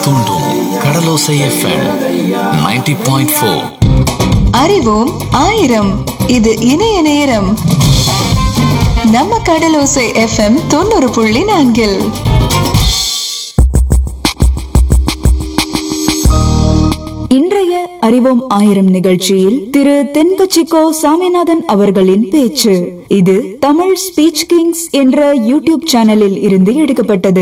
தூண்டும் கடலோசை FM 90.4 point four அறிவோம் ஆயிரம் இது இணைய நேரம் நம்ம கடலோசை எஃப்எம் தொண்ணூறு புள்ளி நான்கில் இன்றைய அறிவோம் ஆயிரம் நிகழ்ச்சியில் திரு தென்கச்சிக்கோ சாமிநாதன் அவர்களின் பேச்சு இது தமிழ் ஸ்பீச் கிங்ஸ் என்ற யூடியூப் சேனலில் இருந்து எடுக்கப்பட்டது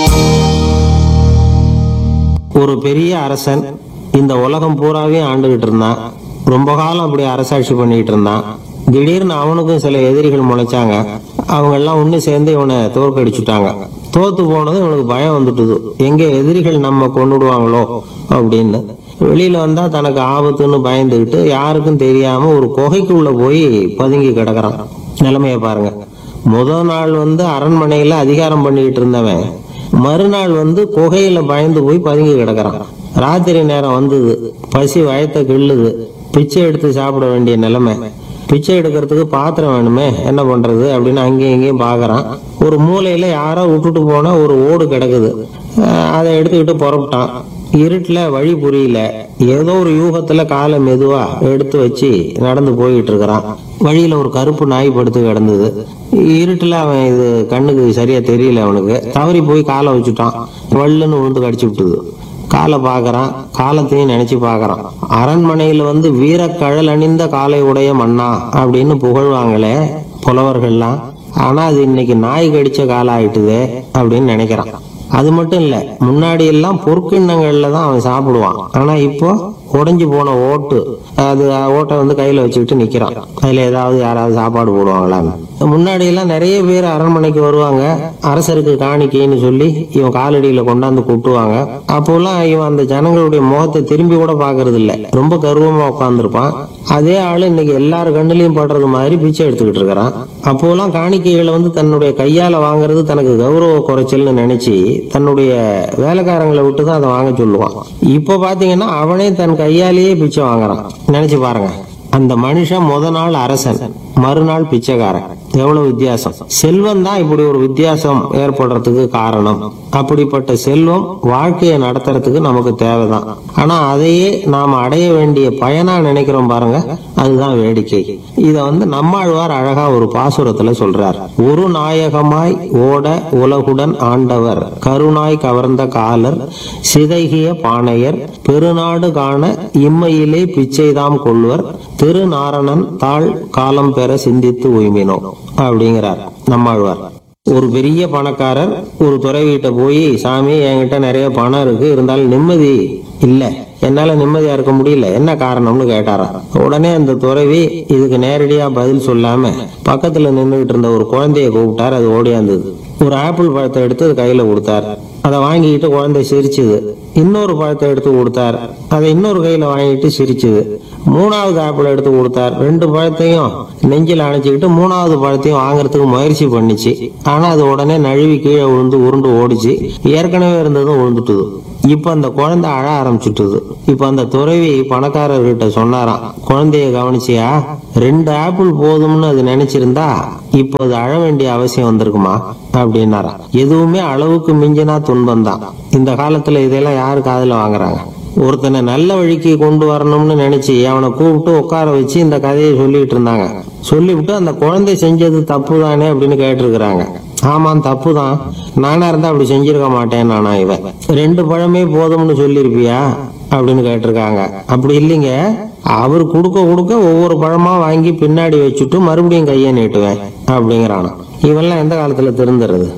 ஒரு பெரிய அரசன் இந்த உலகம் பூராவே ஆண்டுகிட்டு இருந்தான் ரொம்ப காலம் அப்படி அரசாட்சி பண்ணிட்டு இருந்தான் திடீர்னு அவனுக்கும் சில எதிரிகள் முளைச்சாங்க அவங்க எல்லாம் ஒண்ணு சேர்ந்து இவனை தோற்கடிச்சுட்டாங்க தோத்து போனதும் இவனுக்கு பயம் வந்துட்டுது எங்க எதிரிகள் நம்ம கொண்டுடுவாங்களோ அப்படின்னு வெளியில வந்தா தனக்கு ஆபத்துன்னு பயந்துகிட்டு யாருக்கும் தெரியாம ஒரு குகைக்குள்ள போய் பதுங்கி கிடக்குறான் நிலைமைய பாருங்க முதல் நாள் வந்து அரண்மனையில அதிகாரம் பண்ணிட்டு இருந்தவன் மறுநாள் வந்து குகையில பயந்து போய் பதுங்கி கிடக்குறான் ராத்திரி நேரம் வந்தது பசி வயத்த கிள்ளுது பிச்சை எடுத்து சாப்பிட வேண்டிய நிலைமை பிச்சை எடுக்கிறதுக்கு பாத்திரம் வேணுமே என்ன பண்றது அப்படின்னு அங்கேயும் இங்கேயும் பாக்குறான் ஒரு மூலையில யாரோ விட்டுட்டு போன ஒரு ஓடு கிடக்குது அஹ் அதை எடுத்துக்கிட்டு புறப்பட்டான் இருட்டுல வழி புரியல ஏதோ ஒரு யூகத்துல காலை மெதுவா எடுத்து வச்சு நடந்து போயிட்டு இருக்கிறான் வழியில ஒரு கருப்பு நாய் படுத்து கிடந்தது இருட்டுல அவன் இது கண்ணுக்கு சரியா தெரியல அவனுக்கு தவறி போய் காலை வச்சுட்டான் வள்ளுன்னு விழுந்து கடிச்சு விட்டுது காலை பார்க்கறான் காலத்தையும் நினைச்சு பார்க்கறான் அரண்மனையில வந்து வீரக்கழல் அணிந்த காலை உடைய மன்னா அப்படின்னு புகழ்வாங்களே புலவர்கள்லாம் ஆனா அது இன்னைக்கு நாய் கடிச்ச காலம் ஆயிட்டுதே அப்படின்னு நினைக்கிறான் அது மட்டும் இல்ல முன்னாடி எல்லாம் பொற்கிண்ணங்கள்ல தான் அவன் சாப்பிடுவான் ஆனா இப்போ உடைஞ்சு போன ஓட்டு அது ஓட்டை வந்து கையில வச்சுக்கிட்டு நிக்கிறான் அதுல ஏதாவது யாராவது சாப்பாடு போடுவாங்களான்னு முன்னாடி எல்லாம் நிறைய பேர் அரண்மனைக்கு வருவாங்க அரசருக்கு காணிக்கைன்னு சொல்லி இவன் காலடியில கொண்டாந்து கூட்டுவாங்க அப்போல்லாம் இவன் அந்த ஜனங்களுடைய முகத்தை திரும்பி கூட பாக்குறது இல்ல ரொம்ப கர்வமா உட்கார்ந்துருப்பான் அதே ஆளு இன்னைக்கு எல்லார் கண்ணுலயும் படுறது மாதிரி பிச்சை எடுத்துக்கிட்டு இருக்கிறான் அப்போலாம் காணிக்கைகளை வந்து தன்னுடைய கையால வாங்குறது தனக்கு கௌரவ குறைச்சல்னு நினைச்சு தன்னுடைய வேலைக்காரங்களை விட்டு தான் அதை வாங்க சொல்லுவான் இப்போ பாத்தீங்கன்னா அவனே தன் கையாலேயே பிச்சை வாங்குறான் நினைச்சு பாருங்க அந்த மனுஷன் முத நாள் அரசன் மறுநாள் பிச்சைக்காரன் எவ்வளவு வித்தியாசம் செல்வம் தான் இப்படி ஒரு வித்தியாசம் ஏற்படுறதுக்கு காரணம் அப்படிப்பட்ட செல்வம் வாழ்க்கையை நடத்துறதுக்கு நமக்கு தேவைதான் ஆனா அதையே நாம அடைய வேண்டிய பயனா நினைக்கிறோம் பாருங்க அதுதான் வேடிக்கை இத வந்து நம்மாழ்வார் அழகா ஒரு பாசுரத்துல சொல்றார் ஒரு நாயகமாய் ஓட உலகுடன் ஆண்டவர் கருணாய் கவர்ந்த காலர் சிதைகிய பானையர் பெருநாடு காண இம்மையிலே பிச்சைதாம் கொள்வர் திருநாரணன் தாழ் காலம் பெற சிந்தித்து உய்மினோ அப்படிங்கிறார் நம்மாழ்வார் ஒரு பெரிய பணக்காரர் ஒரு துறவிகிட்ட போய் சாமி என்கிட்ட நிறைய பணம் இருக்கு இருந்தாலும் நிம்மதி இல்ல என்னால நிம்மதியா இருக்க முடியல என்ன காரணம்னு கேட்டாராம் உடனே அந்த துறவி இதுக்கு நேரடியா பதில் சொல்லாம பக்கத்துல நின்றுகிட்டு இருந்த ஒரு குழந்தைய கூப்பிட்டார் அது ஓடியாந்தது ஒரு ஆப்பிள் பழத்தை எடுத்து அது கையில கொடுத்தார் அதை வாங்கிக்கிட்டு குழந்தை சிரிச்சுது இன்னொரு பழத்தை எடுத்து கொடுத்தார் அதை இன்னொரு கையில வாங்கிட்டு சிரிச்சுது மூணாவது ஆப்பிள் எடுத்து கொடுத்தார் ரெண்டு பழத்தையும் நெஞ்சில் அணைச்சிக்கிட்டு மூணாவது பழத்தையும் வாங்குறதுக்கு முயற்சி பண்ணிச்சு ஆனா அது உடனே நழுவி கீழே விழுந்து உருண்டு ஓடிச்சு ஏற்கனவே இருந்ததும் விழுந்துட்டுது இப்ப அந்த குழந்தை அழ ஆரம்பிச்சுட்டுது இப்ப அந்த துறவி பணக்காரர்கிட்ட சொன்னாராம் குழந்தைய கவனிச்சியா ரெண்டு ஆப்பிள் போதும்னு அது நினைச்சிருந்தா இப்போ அது அழ வேண்டிய அவசியம் வந்திருக்குமா அப்படின்னாராம் எதுவுமே அளவுக்கு மிஞ்சினா துன்பம் தான் இந்த காலத்துல இதெல்லாம் யாரு காதுல வாங்குறாங்க ஒருத்தனை நல்ல வழிக்கு கொண்டு வரணும்னு நினைச்சு அவனை கூப்பிட்டு உட்கார வச்சு இந்த கதையை சொல்லிட்டு இருந்தாங்க சொல்லிவிட்டு அந்த குழந்தை செஞ்சது தப்பு தானே அப்படின்னு கேட்டிருக்கிறாங்க ஆமாம் தப்பு தான் நானா இருந்தா அப்படி செஞ்சிருக்க மாட்டேன் நானா இவன் ரெண்டு பழமே போதும்னு சொல்லியிருப்பியா அப்படின்னு கேட்டிருக்காங்க அப்படி இல்லைங்க அவர் கொடுக்க கொடுக்க ஒவ்வொரு பழமா வாங்கி பின்னாடி வச்சுட்டு மறுபடியும் கையை நீட்டுவேன் அப்படிங்கிறானா இவெல்லாம் எந்த காலத்துல திருந்துறது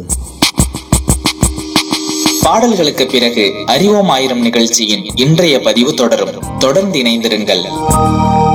பாடல்களுக்கு பிறகு அறிவோம் ஆயிரம் நிகழ்ச்சியின் இன்றைய பதிவு தொடரும் தொடர்ந்து இணைந்திருங்கள்